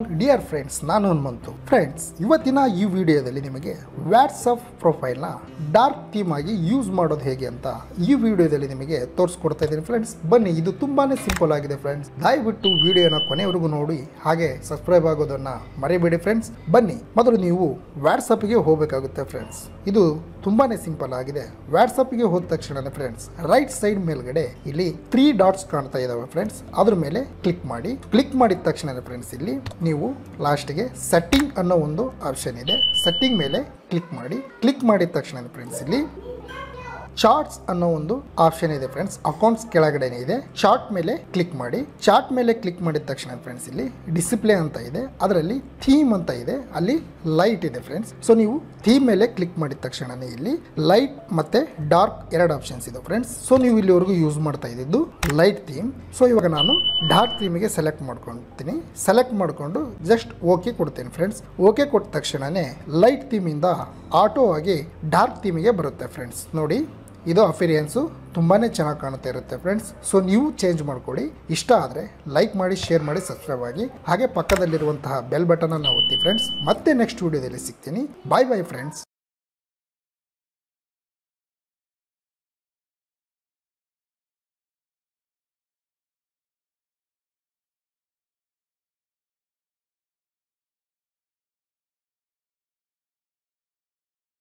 dear friends ನಾನು Hanumanthu friends ಇವತ್ತಿನ ಈ ವಿಡಿಯೋದಲ್ಲಿ ನಿಮಗೆ ವ್ಯಾಟ್ಸಪ್ ಪ್ರೊಫೈಲ್ನ ಡಾರ್ಕ್ ಥೀಮ್ ಆಗಿ ಯೂಸ್ ಮಾಡೋದು ಹೇಗೆ ಅಂತ ಈ ವಿಡಿಯೋದಲ್ಲಿ ನಿಮಗೆ ತೋರಿಸ್ಕೊಡ್ತಾ ಇದ್ದೀನಿ ಫ್ರೆಂಡ್ಸ್ ಬನ್ನಿ ಇದು ತುಂಬಾನೇ ಸಿಂಪಲ್ ಆಗಿದೆ ಫ್ರೆಂಡ್ಸ್ ದಯವಿಟ್ಟು ವಿಡಿಯೋನ ಕೊನೆವರೆಗೂ ನೋಡಿ ಹಾಗೆ ಸಬ್ಸ್ಕ್ರೈಬ್ ಆಗೋದನ್ನ ಮರಿಬೇಡಿ ಫ್ರೆಂಡ್ಸ್ ಬನ್ನಿ ಮೊದಲು ನೀವು ವಾಟ್ಸಪ್ಗೆ ಹೋಗಬೇಕಾಗುತ್ತೆ ಫ್ರೆಂಡ್ಸ್ ಇದು ತುಂಬಾನೇ ಸಿಂಪಲ್ ಆಗಿದೆ ವಾಟ್ಸಪ್ಗೆ ಹೋದ ತಕ್ಷಣ ಫ್ರೆಂಡ್ಸ್ ರೈಟ್ ಸೈಡ್ ಮೇಲ್ಗಡೆ ಇಲ್ಲಿ ತ್ರೀ ಡಾಟ್ಸ್ ಕಾಣ್ತಾ ಇದಾವೆ ಫ್ರೆಂಡ್ಸ್ ಅದ್ರ ಮೇಲೆ ಕ್ಲಿಕ್ ಮಾಡಿ ಕ್ಲಿಕ್ ಮಾಡಿದ ತಕ್ಷಣ ಫ್ರೆಂಡ್ಸ್ ಇಲ್ಲಿ ನೀವು ಲಾಸ್ಟ್ಗೆ ಸೆಟ್ಟಿಂಗ್ ಅನ್ನೋ ಒಂದು ಆಪ್ಷನ್ ಇದೆ ಸೆಟ್ಟಿಂಗ್ ಮೇಲೆ ಕ್ಲಿಕ್ ಮಾಡಿ ಕ್ಲಿಕ್ ಮಾಡಿದ ತಕ್ಷಣ ಫ್ರೆಂಡ್ಸ್ ಇಲ್ಲಿ ಚಾರ್ಟ್ಸ್ ಅನ್ನೋ ಒಂದು ಆಪ್ಷನ್ ಇದೆ ಫ್ರೆಂಡ್ಸ್ ಅಕೌಂಟ್ಸ್ ಕೆಳಗಡೆನೆ ಇದೆ ಚಾರ್ಟ್ ಮೇಲೆ ಕ್ಲಿಕ್ ಮಾಡಿ ಚಾರ್ಟ್ ಮೇಲೆ ಕ್ಲಿಕ್ ಮಾಡಿದ ತಕ್ಷಣ ಫ್ರೆಂಡ್ಸ್ ಇಲ್ಲಿ ಡಿಸಿಪ್ಲೇ ಅಂತ ಇದೆ ಅದರಲ್ಲಿ ಥೀಮ್ ಅಂತ ಇದೆ ಅಲ್ಲಿ ಲೈಟ್ ಇದೆ ಫ್ರೆಂಡ್ಸ್ ಸೊ ನೀವು ಥೀಮ್ ಮೇಲೆ ಕ್ಲಿಕ್ ಮಾಡಿದ ತಕ್ಷಣನೇ ಇಲ್ಲಿ ಲೈಟ್ ಮತ್ತೆ ಡಾರ್ಕ್ ಎರಡು ಆಪ್ಷನ್ಸ್ ಇದೆ ಫ್ರೆಂಡ್ಸ್ ಸೊ ನೀವು ಇಲ್ಲಿವರೆಗೂ ಯೂಸ್ ಮಾಡ್ತಾ ಇದ್ದಿದ್ದು ಲೈಟ್ ಥೀಮ್ ಸೊ ಇವಾಗ ನಾನು ಡಾರ್ಕ್ ಥೀಮಿಗೆ ಸೆಲೆಕ್ಟ್ ಮಾಡ್ಕೊಳ್ತೀನಿ ಸೆಲೆಕ್ಟ್ ಮಾಡಿಕೊಂಡು ಜಸ್ಟ್ ಓಕೆ ಕೊಡ್ತೀನಿ ಫ್ರೆಂಡ್ಸ್ ಓಕೆ ಕೊಟ್ಟ ತಕ್ಷಣನೇ ಲೈಟ್ ಥೀಮಿಂದ ಆಟೋ ಆಗಿ ಡಾರ್ಕ್ ಥೀಮಿಗೆ ಬರುತ್ತೆ ಫ್ರೆಂಡ್ಸ್ ನೋಡಿ ಇದು ಅಫಿರಿಯನ್ಸು ತುಂಬಾ ಚೆನ್ನಾಗಿ ಕಾಣುತ್ತಾ ಇರುತ್ತೆ ಫ್ರೆಂಡ್ಸ್ ಸೊ ನೀವು ಚೇಂಜ್ ಮಾಡ್ಕೊಳ್ಳಿ ಇಷ್ಟ ಆದರೆ ಲೈಕ್ ಮಾಡಿ ಶೇರ್ ಮಾಡಿ ಸಬ್ಸ್ಕ್ರೈಬ್ ಆಗಿ ಹಾಗೆ ಪಕ್ಕದಲ್ಲಿರುವಂತಹ ಬೆಲ್ ಬಟನನ್ನು ಒತ್ತಿ ಫ್ರೆಂಡ್ಸ್ ಮತ್ತೆ ನೆಕ್ಸ್ಟ್ ವಿಡಿಯೋದಲ್ಲಿ ಸಿಗ್ತೀನಿ ಬಾಯ್ ಬಾಯ್ ಫ್ರೆಂಡ್ಸ್